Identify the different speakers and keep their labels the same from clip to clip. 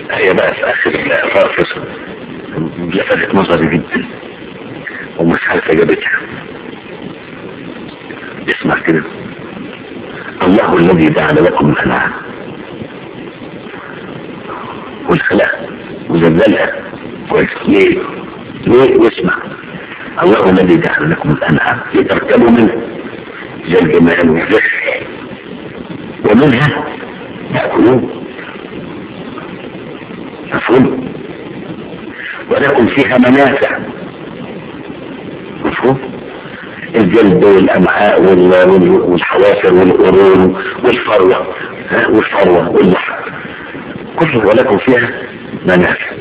Speaker 1: هي بقى في اخر الفاصل لفتت نظري جدا ومش عارف اجابتها اسمع كده الله الذي جعل لكم الانعام والخلق وزلزلها كويس ليه؟ ليه؟ واسمع الله الذي جعل لكم الانعام لتركبوا منها زي الجمال والرزق ومنها تاكلون مفهوم ولكم فيها منافع مفهوم الجلد والامعاء والحوافر والقرون والفروه والفروه واللحم كله ولكم فيها منافع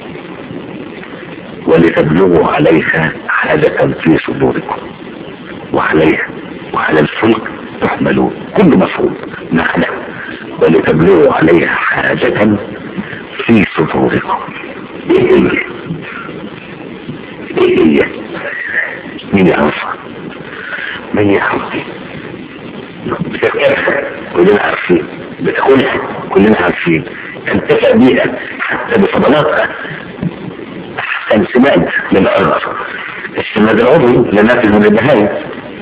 Speaker 1: ولتبلغوا عليها حاجة في صدوركم وعليها وعلى الفلك تحملون كل مفهوم معنى ولتبلغوا عليها حاجة في صدوركم ايه هي ايه هي مين يعرفها مين يعرفها بتكتبها كلنا عارفين بتاكلها كلنا عارفين تنتفع بيها حتى بفضلاتها احسن سماد للارض السماد العضوي لناتج من البهايم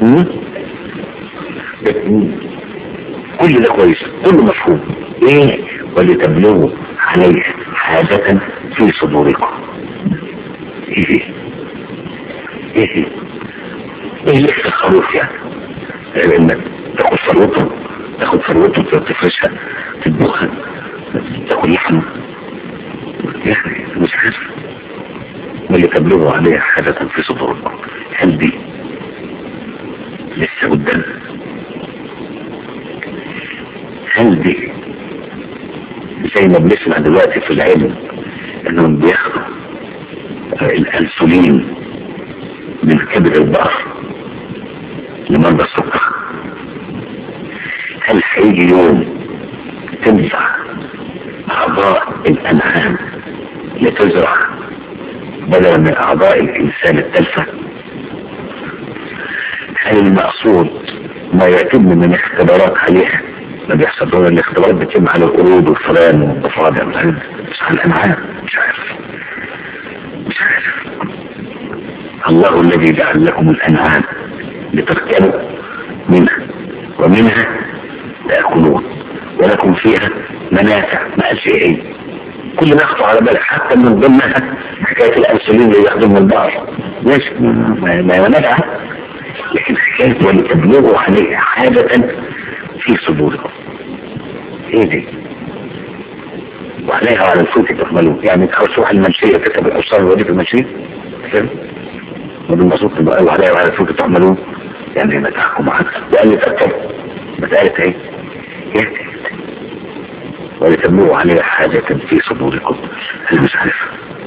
Speaker 1: كل ده كويس كله مفهوم ايه ولتبلغوا عليه حاجة في صدوركم ايه ايه ايه اللي الخروف يعني يعني انك تاخد ثروته تاخد ثروته تفرشها تطبخها تاكل لحمه يعني مش عارف واللي تبلغوا عليها حاجة في صدوركم هل دي لسه قدام هل دي زي ما بنسمع دلوقتي في العلم انهم بياخدوا الانسولين من كبد البقر لمرضى السكر هل هيجي يوم تنفع اعضاء الانعام لتزرع بدلا من اعضاء الانسان التلفة هل المقصود ما يتم من اختبارات عليها ما بيحصل دون الاختبارات بتتم على القرود والفئران والضفادع مش على الانعام مش عارف مش عارف الله الذي جعل لكم الانعام لتركبوا منها ومنها تاكلون ولكم فيها منافع ما قالش ايه كل ما يخطر على بالك حتى من ضمنها حكايه الانسولين اللي ياخدوه من البقر ماشي ما منافع لكن حكايه ولتبلغوا عليها حاجه في صدوركم ايه دي وعليها وعلى الفوت تحملون يعني تحاول تروح المنشية تكتب الأوصال الوظيفة المنشية فاهم وبالمصروف تبقى وعليها وعلى الفوت تحملون يعني ما تحكم معاك وقال لي تركب مسألة ايه ايه ولتبلغوا عليها حاجة في صدوركم هل مش عارف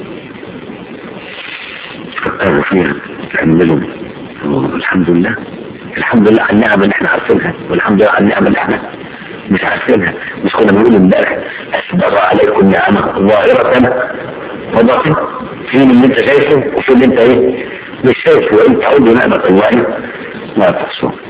Speaker 1: فكروا فيها تعملوا الحمد لله الحمد لله على النعم اللي احنا عارفينها والحمد لله على النعم اللي احنا مش عارفينها مش كنا بنقول امبارح اسبغ عليكم نعمه ظاهرة وباطنة في اللي انت شايفه وفي اللي انت ايه مش شايفه وانت تعود نعمة الله ما تحصل